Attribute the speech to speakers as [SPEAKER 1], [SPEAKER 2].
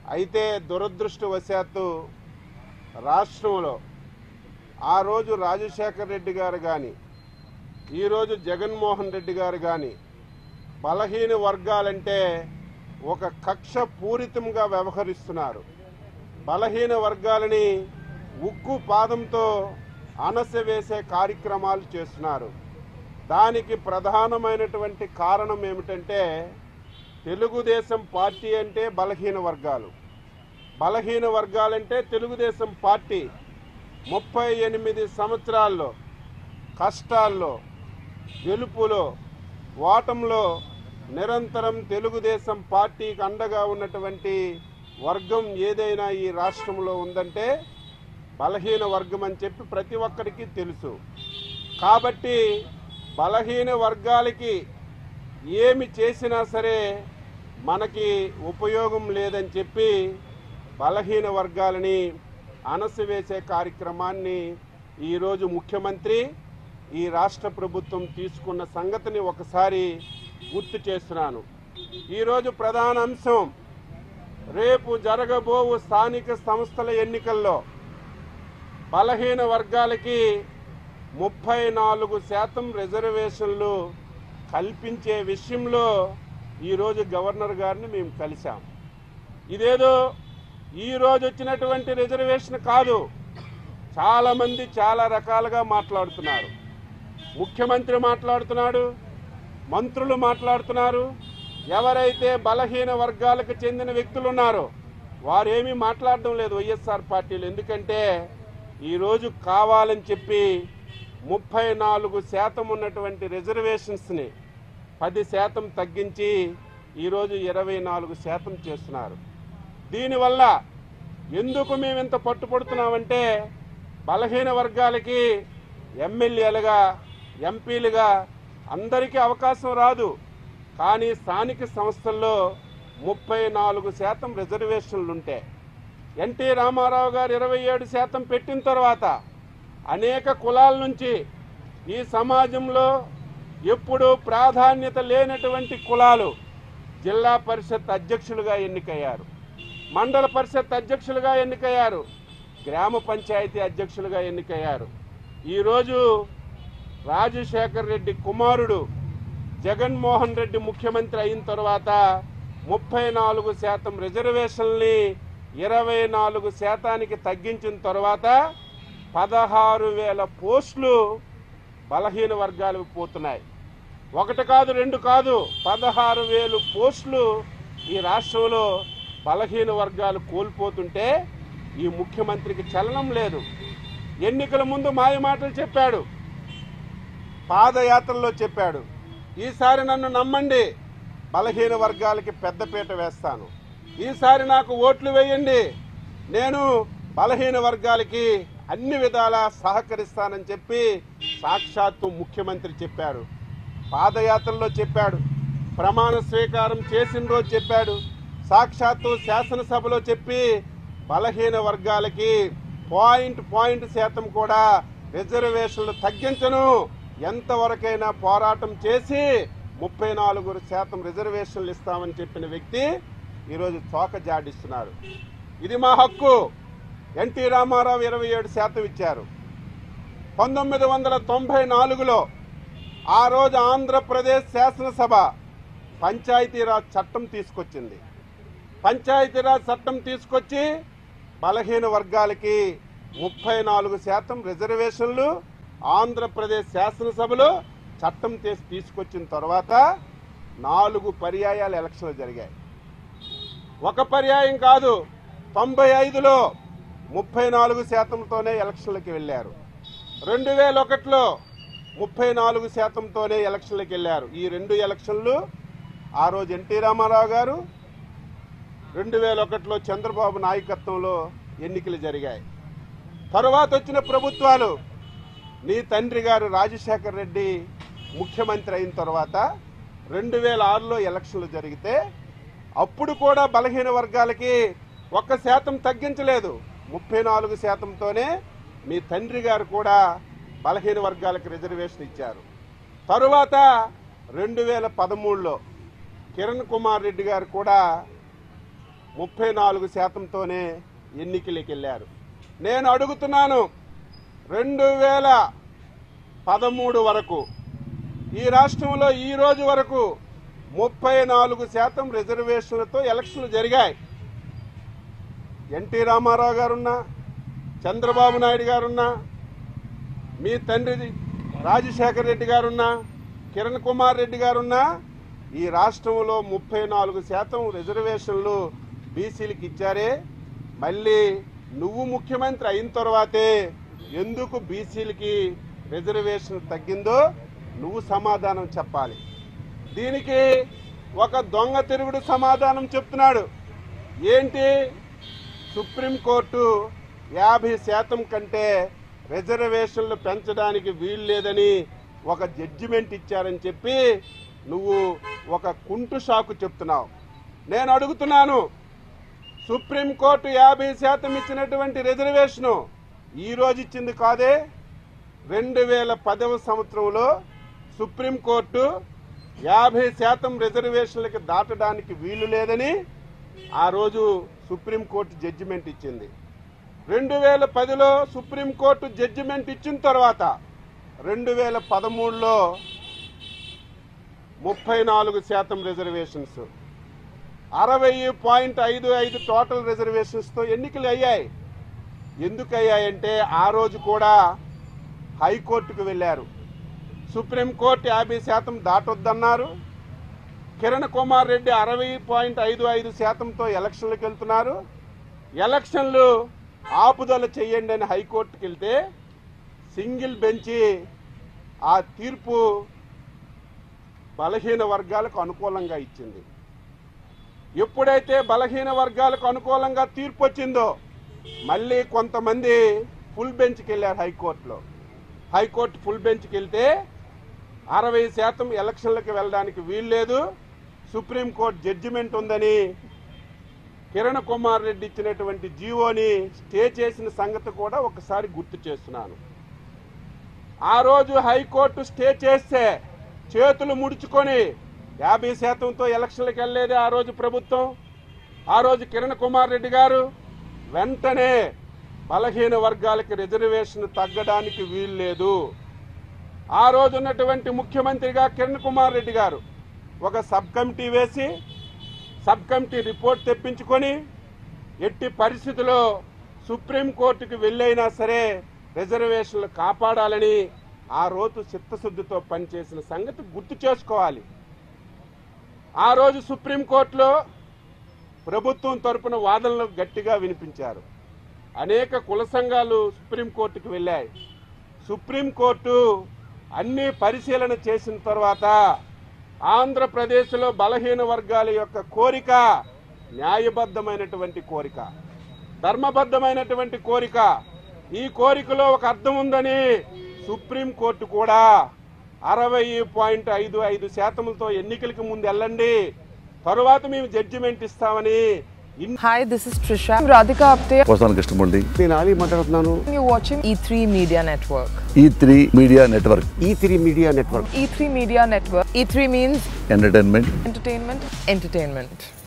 [SPEAKER 1] అయితే దురదృష్టవశాత్తు రాష్ట్రంలో ఆ రోజు రాజశేఖర్ రెడ్డి గారు కానీ ఈరోజు జగన్మోహన్ రెడ్డి గారు కానీ బలహీన వర్గాలంటే ఒక కక్ష పూరితంగా వ్యవహరిస్తున్నారు బలహీన వర్గాలని ఉక్కు పాదంతో అణసవేసే కార్యక్రమాలు చేస్తున్నారు దానికి ప్రధానమైనటువంటి కారణం ఏమిటంటే తెలుగుదేశం పార్టీ అంటే బలహీన వర్గాలు బలహీన వర్గాలంటే తెలుగుదేశం పార్టీ ముప్పై ఎనిమిది సంవత్సరాల్లో కష్టాల్లో గెలుపులో ఓటంలో నిరంతరం తెలుగుదేశం పార్టీకి అండగా ఉన్నటువంటి వర్గం ఏదైనా ఈ రాష్ట్రంలో ఉందంటే బలహీన వర్గం అని చెప్పి ప్రతి ఒక్కరికి తెలుసు కాబట్టి బలహీన వర్గాలకి ఏమి చేసినా సరే మనకి ఉపయోగం లేదని చెప్పి బలహీన వర్గాలని అణసివేసే కార్యక్రమాన్ని ఈరోజు ముఖ్యమంత్రి ఈ రాష్ట్ర ప్రభుత్వం తీసుకున్న సంగతిని ఒకసారి గుర్తు చేస్తున్నాను ఈరోజు ప్రధాన అంశం రేపు జరగబోవు స్థానిక సంస్థల ఎన్నికల్లో బలహీన వర్గాలకి ముప్పై నాలుగు శాతం రిజర్వేషన్లు కల్పించే విషయంలో ఈరోజు గవర్నర్ గారిని మేము కలిశాం ఇదేదో ఈ రోజు వచ్చినటువంటి రిజర్వేషన్ కాదు చాలా మంది చాలా రకాలుగా మాట్లాడుతున్నారు ముఖ్యమంత్రి మాట్లాడుతున్నాడు మంత్రులు మాట్లాడుతున్నారు ఎవరైతే బలహీన వర్గాలకు చెందిన వ్యక్తులు ఉన్నారో వారేమీ మాట్లాడడం లేదు వైఎస్ఆర్ పార్టీలు ఎందుకంటే ఈరోజు కావాలని చెప్పి ముప్పై నాలుగు శాతం ఉన్నటువంటి రిజర్వేషన్స్ని పది శాతం తగ్గించి ఈరోజు ఇరవై నాలుగు శాతం చేస్తున్నారు దీనివల్ల ఎందుకు మేము ఇంత పట్టుపడుతున్నామంటే బలహీన వర్గాలకి ఎమ్మెల్యేలుగా ఎంపీలుగా అందరికీ అవకాశం రాదు కానీ స్థానిక సంస్థల్లో ముప్పై నాలుగు శాతం రిజర్వేషన్లు ఉంటే ఎన్టీ రామారావు గారు ఇరవై ఏడు శాతం పెట్టిన తర్వాత అనేక కులాల నుంచి ఈ సమాజంలో ఎప్పుడూ ప్రాధాన్యత లేనటువంటి కులాలు జిల్లా పరిషత్ అధ్యక్షులుగా ఎన్నికయ్యారు మండల పరిషత్ అధ్యక్షులుగా ఎన్నికయ్యారు గ్రామ పంచాయతీ అధ్యక్షులుగా ఎన్నికయ్యారు ఈరోజు రాజశేఖర్ రెడ్డి కుమారుడు జగన్మోహన్ రెడ్డి ముఖ్యమంత్రి అయిన తర్వాత ముప్పై నాలుగు శాతం రిజర్వేషన్ని ఇరవై నాలుగు శాతానికి తగ్గించిన తర్వాత పదహారు వేల పోస్టులు బలహీన వర్గాలకు పోతున్నాయి ఒకటి కాదు రెండు కాదు పదహారు వేలు పోస్టులు ఈ రాష్ట్రంలో బలహీన వర్గాలు కోల్పోతుంటే ఈ ముఖ్యమంత్రికి చలనం లేదు ఎన్నికల ముందు మాయ మాటలు చెప్పాడు పాదయాత్రలో చెప్పాడు ఈసారి నన్ను నమ్మండి బలహీన వర్గాలకి పెద్దపీట వేస్తాను ఈసారి నాకు ఓట్లు వేయండి నేను బలహీన వర్గాలకి అన్ని విధాలా సహకరిస్తానని చెప్పి సాక్షాత్తు ముఖ్యమంత్రి చెప్పాడు పాదయాత్రలో చెప్పాడు ప్రమాణ స్వీకారం చేసిన రోజు చెప్పాడు సాక్షాత్తు శాసనసభలో చెప్పి బలహీన వర్గాలకి పాయింట్ పాయింట్ శాతం కూడా రిజర్వేషన్లు తగ్గించను ఎంతవరకైనా పోరాటం చేసి ముప్పై నాలుగు శాతం రిజర్వేషన్లు ఇస్తామని చెప్పిన వ్యక్తి ఈరోజు చోక జాడిస్తున్నారు ఇది మా హక్కు ఎన్టీ రామారావు ఇరవై ఏడు శాతం ఇచ్చారు పంతొమ్మిది వందల తొంభై నాలుగులో ఆ రోజు ఆంధ్రప్రదేశ్ శాసనసభ పంచాయతీరాజ్ చట్టం తీసుకొచ్చింది పంచాయతీరాజ్ చట్టం తీసుకొచ్చి బలహీన వర్గాలకి ముప్పై నాలుగు శాతం రిజర్వేషన్లు ఆంధ్రప్రదేశ్ శాసనసభలో చట్టం చేసి తీసుకొచ్చిన తర్వాత నాలుగు పర్యాయాలు ఎలక్షన్లు జరిగాయి ఒక పర్యాయం కాదు తొంభై ఐదులో ముప్పై నాలుగు శాతంతోనే ఎలక్షన్లకు వెళ్ళారు రెండు వేల ఒకటిలో ముప్పై నాలుగు శాతంతోనే ఎలక్షన్లకు వెళ్ళారు ఈ రెండు ఎలక్షన్లు ఆ రోజు ఎన్టీ రామారావు గారు రెండు వేల ఒకటిలో చంద్రబాబు నాయకత్వంలో ఎన్నికలు జరిగాయి తరువాత వచ్చిన ప్రభుత్వాలు నీ తండ్రి గారు రాజశేఖర్ రెడ్డి ముఖ్యమంత్రి అయిన తర్వాత రెండు వేల ఆరులో ఎలక్షన్లు జరిగితే అప్పుడు కూడా బలహీన వర్గాలకి ఒక్క శాతం తగ్గించలేదు ముప్పై నాలుగు శాతంతోనే మీ తండ్రి గారు కూడా బలహీన వర్గాలకు రిజర్వేషన్ ఇచ్చారు తరువాత రెండు వేల పదమూడులో కిరణ్ కుమార్ రెడ్డి గారు కూడా ముప్పై నాలుగు శాతంతోనే ఎన్నికలకు వెళ్ళారు నేను అడుగుతున్నాను రెండు వేల పదమూడు వరకు ఈ రాష్ట్రంలో ఈ రోజు వరకు ముప్పై నాలుగు శాతం రిజర్వేషన్లతో ఎలక్షన్లు జరిగాయి ఎన్టీ రామారావు గారున్నా చంద్రబాబు నాయుడు గారున్నా మీ తండ్రి రాజశేఖర రెడ్డి గారున్నా కిరణ్ కుమార్ రెడ్డి గారున్నా ఈ రాష్ట్రంలో ముప్పై నాలుగు శాతం రిజర్వేషన్లు బీసీలకు ఇచ్చారే మళ్ళీ నువ్వు ముఖ్యమంత్రి అయిన తర్వాతే ఎందుకు బీసీలకి రిజర్వేషన్ తగ్గిందో నువ్వు సమాధానం చెప్పాలి దీనికి ఒక దొంగ తిరుగుడు సమాధానం చెప్తున్నాడు ఏంటి సుప్రీంకోర్టు యాభై శాతం కంటే రిజర్వేషన్లు పెంచడానికి వీలు లేదని ఒక జడ్జిమెంట్ ఇచ్చారని చెప్పి నువ్వు ఒక కుంటు షాకు చెప్తున్నావు నేను అడుగుతున్నాను సుప్రీంకోర్టు యాభై శాతం ఇచ్చినటువంటి రిజర్వేషను ఈ రోజు ఇచ్చింది కాదే రెండు వేల పదవ సంవత్సరంలో సుప్రీంకోర్టు యాభై శాతం రిజర్వేషన్లకి దాటడానికి వీలు లేదని ఆ రోజు సుప్రీంకోర్టు జడ్జిమెంట్ ఇచ్చింది రెండు వేల పదిలో సుప్రీంకోర్టు జడ్జిమెంట్ ఇచ్చిన తర్వాత రెండు వేల పదమూడులో ముప్పై నాలుగు శాతం రిజర్వేషన్స్ అరవై పాయింట్ ఐదు ఐదు టోటల్ రిజర్వేషన్స్తో ఎన్నికలు అయ్యాయి ఎందుకు అయ్యాయంటే ఆ రోజు కూడా హైకోర్టుకు వెళ్ళారు సుప్రీంకోర్టు యాభై శాతం దాటొద్దన్నారు కిరణ్ కుమార్ రెడ్డి అరవై పాయింట్ ఐదు ఐదు శాతంతో ఎలక్షన్లకు వెళ్తున్నారు ఎలక్షన్లు ఆపుదల చేయండి అని హైకోర్టుకి వెళ్తే సింగిల్ బెంచి ఆ తీర్పు బలహీన వర్గాలకు అనుకూలంగా ఇచ్చింది ఎప్పుడైతే బలహీన వర్గాలకు అనుకూలంగా తీర్పు వచ్చిందో మళ్ళీ కొంతమంది ఫుల్ బెంచ్కి వెళ్ళారు హైకోర్టులో హైకోర్టు ఫుల్ బెంచ్కి వెళ్తే అరవై శాతం ఎలక్షన్లకు వెళ్ళడానికి వీల్లేదు సుప్రీంకోర్టు జడ్జిమెంట్ ఉందని కిరణ్ కుమార్ రెడ్డి ఇచ్చినటువంటి జీవోని స్టే చేసిన సంగతి కూడా ఒకసారి గుర్తు చేస్తున్నాను ఆ రోజు హైకోర్టు స్టే చేస్తే చేతులు ముడుచుకొని యాభై శాతంతో ఎలక్షన్లకు వెళ్ళేది ఆ రోజు ప్రభుత్వం ఆ రోజు కిరణ్ కుమార్ రెడ్డి గారు వెంటనే బలహీన వర్గాలకి రిజర్వేషన్ తగ్గడానికి వీల్లేదు ఆ రోజు ఉన్నటువంటి ముఖ్యమంత్రిగా కిరణ్ కుమార్ రెడ్డి గారు ఒక సబ్ కమిటీ వేసి సబ్ కమిటీ రిపోర్ట్ తెప్పించుకొని ఎట్టి పరిస్థితిలో సుప్రీంకోర్టుకు వెళ్ళైనా సరే రిజర్వేషన్లు కాపాడాలని ఆ రోజు చిత్తశుద్ధితో పనిచేసిన సంగతి గుర్తు చేసుకోవాలి ఆ రోజు సుప్రీంకోర్టులో ప్రభుత్వం తరపున వాదనలు గట్టిగా వినిపించారు అనేక కుల సంఘాలు సుప్రీంకోర్టుకు వెళ్ళాయి సుప్రీంకోర్టు అన్ని పరిశీలన చేసిన తర్వాత ఆంధ్రప్రదేశ్లో బలహీన వర్గాల యొక్క కోరిక న్యాయబద్ధమైనటువంటి కోరిక ధర్మబద్ధమైనటువంటి కోరిక ఈ కోరికలో ఒక అర్థం ఉందని సుప్రీంకోర్టు కూడా అరవై పాయింట్ ఐదు ఐదు శాతంతో ఎన్నికలకు ముందు వెళ్ళండి తరువాత మేము జడ్జిమెంట్ ఇస్తామని ఇన్-
[SPEAKER 2] Hi, this is Trisha. I'm Radhika Apte.
[SPEAKER 3] వస్తాను కృష్ణమూర్తి
[SPEAKER 4] నేను ఆలీ మాట్లాడుతున్నాను
[SPEAKER 2] You're watching E3 Media Network.
[SPEAKER 3] E three media network
[SPEAKER 4] E three media network
[SPEAKER 2] E3 Media Network. E3 means
[SPEAKER 3] entertainment
[SPEAKER 2] entertainment, entertainment.